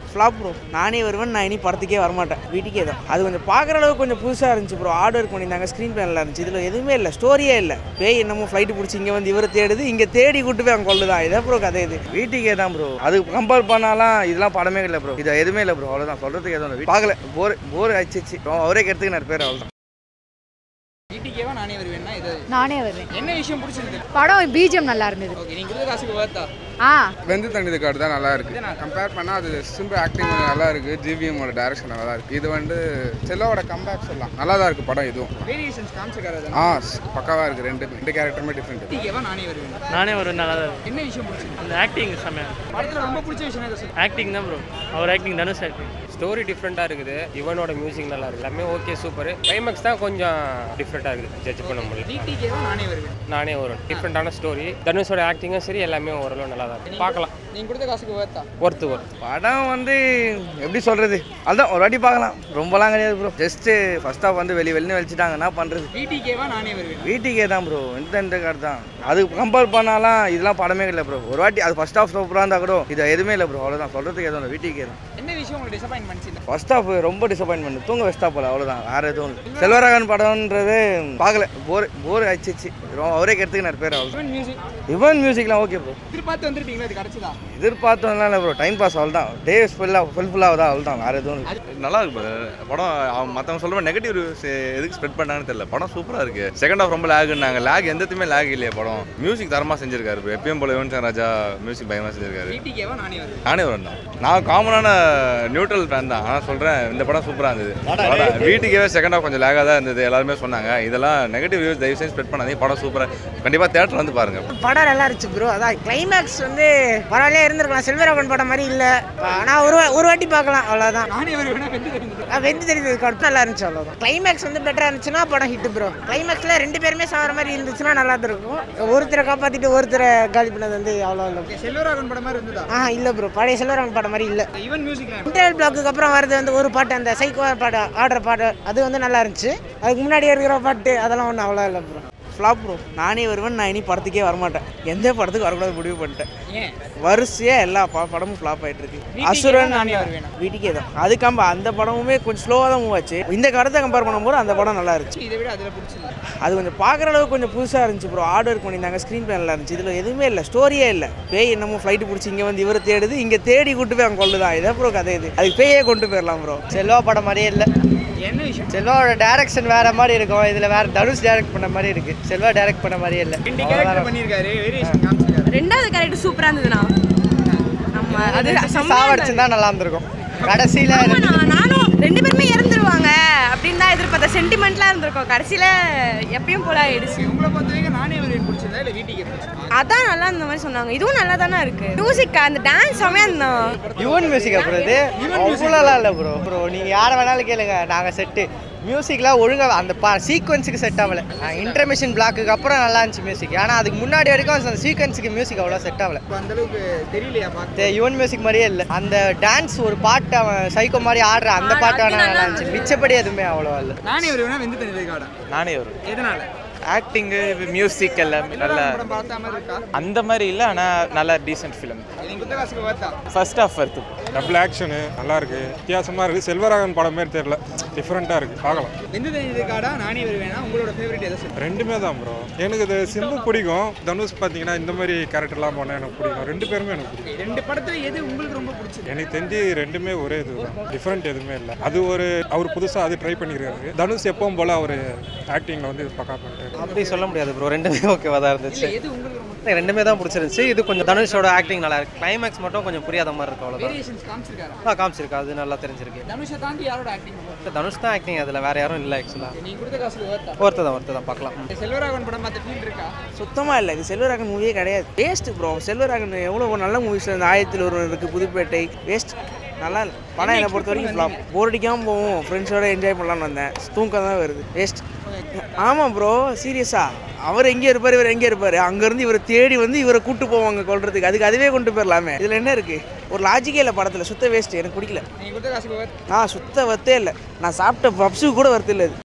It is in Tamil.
ஃப்ளாப் ப்ரோ நானே வருவேன் நான் இனி படத்துக்கே வரமாட்டேன் வீட்டுக்கே தான் அது கொஞ்சம் பார்க்குற அளவுக்கு கொஞ்சம் புதுசாக இருந்துச்சு ப்ரோ ஆர்டர் ஒர்க் பண்ணியிருந்தாங்க ஸ்க்ரீன் பிளேனில் இருந்துச்சு இதில் எதுவுமே இல்லை ஸ்டோரியே இல்லை பேய் என்னமோ ஃப்ளைட்டு பிடிச்சி இங்கே வந்து இவரை தேடுது இங்கே தேடி கூட்டு போய் அங்கே கொள்ளுதான் இதான் ப்ரோ கதை இது வீட்டுக்கே தான் ப்ரோ அது கம்பேர் பண்ணாலாம் இதெல்லாம் படமே இல்லை ப்ரோ இது எதுவுமே இல்லை ப்ரோ அவ்வளோதான் சொல்கிறதுக்கு எதுவும் இல்லை பார்க்கல போர் போர் ஆயிடுச்சு அவரே கெடுத்துக்கு நான் பேர் அவ்வளோதான் வீட்டுக்கேவா நானே வருவேன்னா இது நானே வருவேன் என்ன விஷயம் பிடிச்சிருக்கு படம் பிஜிஎம் நல்லா இருந்தது ஓகே நீங்க கொடுத்த காசுக்கு வேர்த்தா ஆ வெந்து தண்ணி கார்டு தான் நல்லா இருக்கு கம்பேர் பண்ணால் அது சிம்பிள் ஆக்டிங் நல்லா இருக்கு ஜிவிஎம்மோட டைரக்ஷன் நல்லா இருக்கு இது வந்து செல்லோட கம்பேக் சொல்லலாம் நல்லா தான் இருக்கு படம் இதுவும் வேரியேஷன்ஸ் காமிச்சிருக்காரு ஆ பக்காவா இருக்கு ரெண்டு ரெண்டு கேரக்டருமே டிஃப்ரெண்ட் வீட்டுக்கேவா நானே வருவேன் நானே ஒரு நல்லா தான் இருக்கும் என்ன விஷயம் பிடிச்சிருக்கு அந்த ஆக்டிங் செம்மையாக படத்துல ரொம்ப பிடிச்ச விஷயம் எதை சொல்லுங்க ஆக்டிங் தான் ப்ரோ அவர் ஆக்டிங் தனுஷ் ஆக்டிங் ஸ்டோரி டிஃப்ரெண்ட்டாக இருக்குது இவனோட மியூசிக் நல்லா இருக்கு எல்லாமே ஓகே சூப்பர் கிளைமேக்ஸ் தான் கொஞ்சம் டிஃப்ரெண்ட்டாக இருக்குது ஜட்ஜ் பண்ண முடியல வீட்டுக்கேவா நானே வருவேன் நானே ஒரு டிஃப்ரெண்ட்டான ஸ்டோரி தனுஷோட ஆக்டிங்கும் சரி எல்லாமே ஓரளவு நல்லா தான் இருக்கு பார்க்கலாம் நீங்க கொடுத்த காசுக்கு வேர்த்தா ஒர்த்து ஒர்த்து படம் வந்து எப்படி சொல்கிறது அதுதான் ஒரு வாட்டி பார்க்கலாம் ரொம்பலாம் கிடையாது ப்ரோ ஜஸ்ட்டு ஃபர்ஸ்ட் ஹாஃப் வந்து வெளி வெளியே வெளிச்சிட்டாங்க என்ன பண்ணுறது வீட்டுக்கேவா நானே வருவேன் வீட்டுக்கே தான் ப்ரோ இந்த இந்த கார்டு தான் அது கம்பேர் பண்ணாலாம் இதெல்லாம் படமே இல்லை ப்ரோ ஒரு வாட்டி அது ஃபர்ஸ்ட் ஹாஃப் சூப்பராக இருந்தால் கூட இது எதுவுமே இல்லை ப்ரோ அவ்வளோதான் சொல்கிறதுக்கு எதுவும் இல்லை வீட்டுக்கே தான் என்ன விஷயம் உங்களுக்கு டிசப்பாயின்ட் பண்ணிச்சு ஃபர்ஸ்ட் ஹாஃப் ரொம்ப டிசப்பாயின்மெண்ட் தூங்க வச்சிட்டா போல அவ்வளோதான் வேறு எதுவும் இல்லை செல்வராகவன் படம்ன்றது பார்க்கல போர் போர் ஆயிடுச்சு அவரே கெடுத்துக்கு நான் பேர் அவ்வளோ இவன் மியூசிக் யுவன் மியூசிக்லாம் ஓகே ப்ரோ எதிர்பார்த்து வந்துருப்பீங்களா இது கிடைச்சதா எதிர்பார்த்தோம்லாம் இல்லை ப்ரோ டைம் பாஸ் அவ்வளோ தான் டேஸ் ஃபுல்லாக ஃபுல்ஃபுல்லாக தான் அவ்வளோ தான் வேறு எதுவும் இல்லை நல்லா இருக்கு brother. படம் அவன் மற்றவங்க சொல்ற நெகட்டிவ் எதுக்கு ஸ்ப்ரெட் பண்ணாங்கன்னு தெரியல படம் சூப்பராக இருக்கு செகண்ட் ஹாஃப் ரொம்ப லேக்னாங்க லேக் எந்தத்துமே லேக் இல்லையா படம் மியூசிக் தரமாக செஞ்சிருக்காரு bro. எப்பயும் போல யுவன் சங்கர் ராஜா மியூசிக் பயமாக செஞ்சிருக்காரு வீட்டுக்கேவா நானே வருவேன் நானே வரேன் தான் நான் காமனான நியூட்ரல் ஃபேன் தான் ஆனால் சொல்கிறேன் இந்த படம் சூப்பராக இருந்தது படம் வீட்டுக்கே செகண்ட் ஹாஃப் கொஞ்சம் லேகாக தான் இருந்தது எல்லாருமே சொன்னாங்க இதெல்லாம் நெகட்டிவ் வியூஸ் தயவு செஞ்சு ஸ்ப்ரெட் பண்ணாதீங்க படம் சூப்பராக கண்டிப்பாக தேட்டர் வந்து பாருங்க படம் நல்லா இருந்துச்சு ப்ரோ அதான் கிளைமேக்ஸ் வந்து பரவாயில்லையா இருந்திருக்கலாம் செல்வராகவன் படம் மாதிரி இல்லை ஆனால் ஒரு வா- ஒரு வாட்டி பார்க்கலாம் அவ்வளோதான் நானே வருவேனா வெந்து தெரிஞ்சது ஆ, வெந்து தெரிஞ்சது கடுப்பு நல்லா இருந்துச்சு அவ்வளோதான் கிளைமேக்ஸ் வந்து பெட்டராக இருந்துச்சுன்னா படம் ஹிட் ப்ரோ கிளைமேக்ஸில் ரெண்டு பேருமே சாகிற மாதிரி இருந்துச்சுன்னா நல்லா தான் இருக்கும் ஒருத்தரை காப்பாற்றிட்டு ஒருத்தரை காலி பண்ணது வந்து அவ்வளோ இல்லை செல்வராகவன் படம் மாதிரி இருந்ததா ஆ இல்லை ப்ரோ பழைய செல்வராகவன் படம் மாதிரி இல்லை ஈவன் மியூசிக்ல இன்டர்வல் பிளாக்கு அப்புறம் வரது வந்து ஒரு பாட்டு அந்த சைக்கோ பாட்டு ஆடுற பாட்டு அது வந்து நல்லா இருந்துச்சு அதுக்கு முன்னாடி இருக்கிற பாட்டு அதெல்லாம் ஒன்றும் அவ்வளோ இல்லை ப்ரோ ஃப்ளாப் ப்ரோ நானே வருவேன் நான் இனி படத்துக்கே வரமாட்டேன் எந்த படத்துக்கு வரக்கூடாது முடிவு பண்ணிட்டேன் ஏன் வரிசையா எல்லா ப- படமும் ஃப்ளாப் ஆயிட்டு இருக்கு வீட்டுக்கே அசுரன் நானே வருவேனா? வீட்டுக்கே தான் அது கம்ப அந்த படமுமே கொஞ்சம் ஸ்லோவாக தான் மூவ் ஆச்சு இந்த கருத்தை கம்பேர் பண்ணும்போது அந்த படம் நல்லா இருந்துச்சு இதை விட அதில் பிடிச்சது அது கொஞ்சம் பார்க்குற அளவுக்கு கொஞ்சம் புதுசாக இருந்துச்சு ப்ரோ ஆர்டர் ஒர்க் பண்ணியிருந்தாங்க ஸ்க்ரீன் பிளேனில் இருந்துச்சு இதில் எதுவுமே இல்லை ஸ்டோரியே இல்லை பேய் என்னமோ ஃப்ளைட்டு பிடிச்சி இங்கே வந்து இவரை தேடுது இங்கே தேடி கூட்டு போய் அங்கே கொள்ளுதான் இதான் ப்ரோ கதை இது அதுக்கு பேயே கொண்டு போயிடலாம் ப்ரோ செல்வா படம் மாதிரியே இல்லை என்ன விஷயம் செல்வாவோட டைரக்ஷன் வேற மாதிரி இருக்கும் இதில் வேற தனுஷ் டைரக்ட் பண்ண மாதிரி இருக்கு செல்வா டைரக்ட் பண்ண மாதிரியே இல்லை ரெண்டு கேரக்டர் பண்ணியிருக்காரு வேரியேஷன் காமிச்சிருக்காரு ரெண்டாவது கேரக்டர் சூப்பரா இருந்ததுண்ணா நம்ம அது சாவடிச்சிருந்தா நல்லா இருந்திருக்கும் கடைசியில் ஆமா, நான் நானும் ரெண்டு பேருமே இறந்துருவாங்க அப்படின்னு தான் எதிர்பார்த்தேன் சென்டிமெண்ட்லாம் இருந்திருக்கும் கடைசியில எப்பயும் போல ஆயிடுச்சு உங்களை பொறுத்த வரைக்கும் நானே வருவேன் பிடிச்சதா இல்லை வீட்டுக்கு பிடிச்சதா அதான் நல்லா இருந்த மாதிரி சொன்னாங்க இதுவும் நல்லா தானே இருக்கு மியூசிக் அந்த டான்ஸ் செமையா இருந்தான் யுவன் மியூசிக் அப்புறம் இது அவ்வளோலாம் இல்லை ப்ரோ ப்ரோ நீங்கள் யாரை வேணாலும் கேளுங்க நாங்கள் செட்டு மியூசிக்லாம் ஒழுங்காக அந்த பா சீக்வன்ஸுக்கு செட் ஆகலை இன்டர்மிஷன் பிளாக்குக்கு அப்புறம் நல்லா இருந்துச்சு மியூசிக் ஆனால் அதுக்கு முன்னாடி வரைக்கும் அந்த சீக்வன்ஸுக்கு மியூசிக் அவ்வளோ செட் ஆகலை இப்போ அந்த அளவுக்கு தெரியலையா பார்க்க இந்த யுவன் மியூசிக் மாதிரியே இல்லை அந்த டான்ஸ் ஒரு பாட்டு அவன் சைக்கோ மாதிரி ஆடுற அந்த பாட்டு வேணா நல்லா இருந்துச்சு மிச்சப்படி எதுவுமே அவ்வளோ இல்லை நானே வருவேனா வெந்து தெரிஞ்சது காடா நானே வரும் எதனால ஆக்டிங்கு மியூசிக் எல்லாம் நல்ல படம் பார்த்த மாதிரி இருக்கா அந்த மாதிரி இல்லை ஆனால் நல்ல டீசென்ட் ஃபிலிம் நீங்க கொடுத்த காசுக்கு பார்த்தா ஃபர்ஸ்ட் ஆஃப் வருது டபுள் ஆக்ஷனு நல்லா இருக்கு வித்தியாசமாக இருக்கு செல்வராகவன் படம் மாதிரி தெரியல டிஃப்ரெண்ட்டாக இருக்கு பார்க்கலாம் வெந்து தெரிஞ்சது காடா நானே வருவேனா உங்களோட ஃபேவரட் எதை சொல்லுங்க ரெண்டுமே தான் ப்ரோ எனக்கு இது சிம்பு பிடிக்கும் தனுஷ் பார்த்தீங்கன்னா இந்த மாதிரி கேரக்டர்லாம் போனால் எனக்கு பிடிக்கும் ரெண்டு பேருமே எனக்கு பிடிக்கும் ரெண்டு படத்துல எது உங்களுக்கு ரொம்ப பிடிச்சது எனக்கு தெரிஞ்சு ரெண்டுமே ஒரே இது தான் டிஃப்ரெண்ட் எதுவுமே இல்லை அது ஒரு அவர் புதுசாக அது ட்ரை பண்ணியிருக்காரு தனுஷ் எப்பவும் போல் அவர் ஆக்டிங்கில் வந்து பக்கா பண்ணிட்டாரு அப்படி சொல்ல முடியாது ப்ரோ ரெண்டுமே ஓகேவா தான் இருந்துச்சு எது உங்களுக்கு ரொம்ப எனக்கு ரெண்டுமே தான் பிடிச்சிருந்துச்சு இது கொஞ்சம் தனுஷோட ஆக்டிங் நல்லா இருக்கு கிளைமேக்ஸ் மட்டும் கொஞ்சம் புரியாத மாதிரி இருக்கு அவ்வளோதான் வேரியேஷன்ஸ் காமிச்சிருக்காரா ஆ காமிச்சிருக்கு அது நல்லா தெரிஞ்சிருக்கு தனுஷை தாண்டி யாரோட ஆக்டிங் தனுஷ் தான் ஆக்டிங் அதில் வேற யாரும் இல்லை ஆக்சுவலாக நீங்க கொடுத்த காசுக்கு பார்த்தா ஒருத்தர் தான் ஒருத்தர் தான் பார்க்கலாம் செல்வராகவன் படம் பார்த்த ஃபீல் இருக்கா சுத்தமாக இல்லை இது செல்வராகன் மூவியே கிடையாது வேஸ்ட் ப்ரோ செல்வராகன் எவ்வளோ நல்ல மூவிஸ் இந்த ஆயிரத்தில் ஒரு இருக்குது புதுப்பேட்டை வேஸ்ட் நல்லா இல்லை படம் என்னை பொறுத்த வரைக்கும் ஃப்ளாப் போர் அடிக்காமல் போவோம் ஃப்ரெண்ட்ஸோட என்ஜாய் பண்ணலாம்னு வந்தேன் தூக்கம் தான் வருது வேஸ்ட் ஆமாம் ப்ரோ சீரியஸாக அவர் எங்கே இருப்பார் இவர் எங்கே இருப்பார் அங்கேருந்து இவரை தேடி வந்து இவரை கூட்டு போவாங்க கொள்றதுக்கு அதுக்கு அதுவே கொண்டு போயிடலாமே இதில் என்ன இருக்குது ஒரு லாஜிக்கே இல்லை படத்தில் சுத்த வேஸ்ட் எனக்கு பிடிக்கல நீங்க கொடுத்த காசுக்கு பார்த்தா ஆ சுத்த வத்தே இல்லை நான் சாப்பிட்ட பப்ஸுக்கு கூட வருது இல்லை இது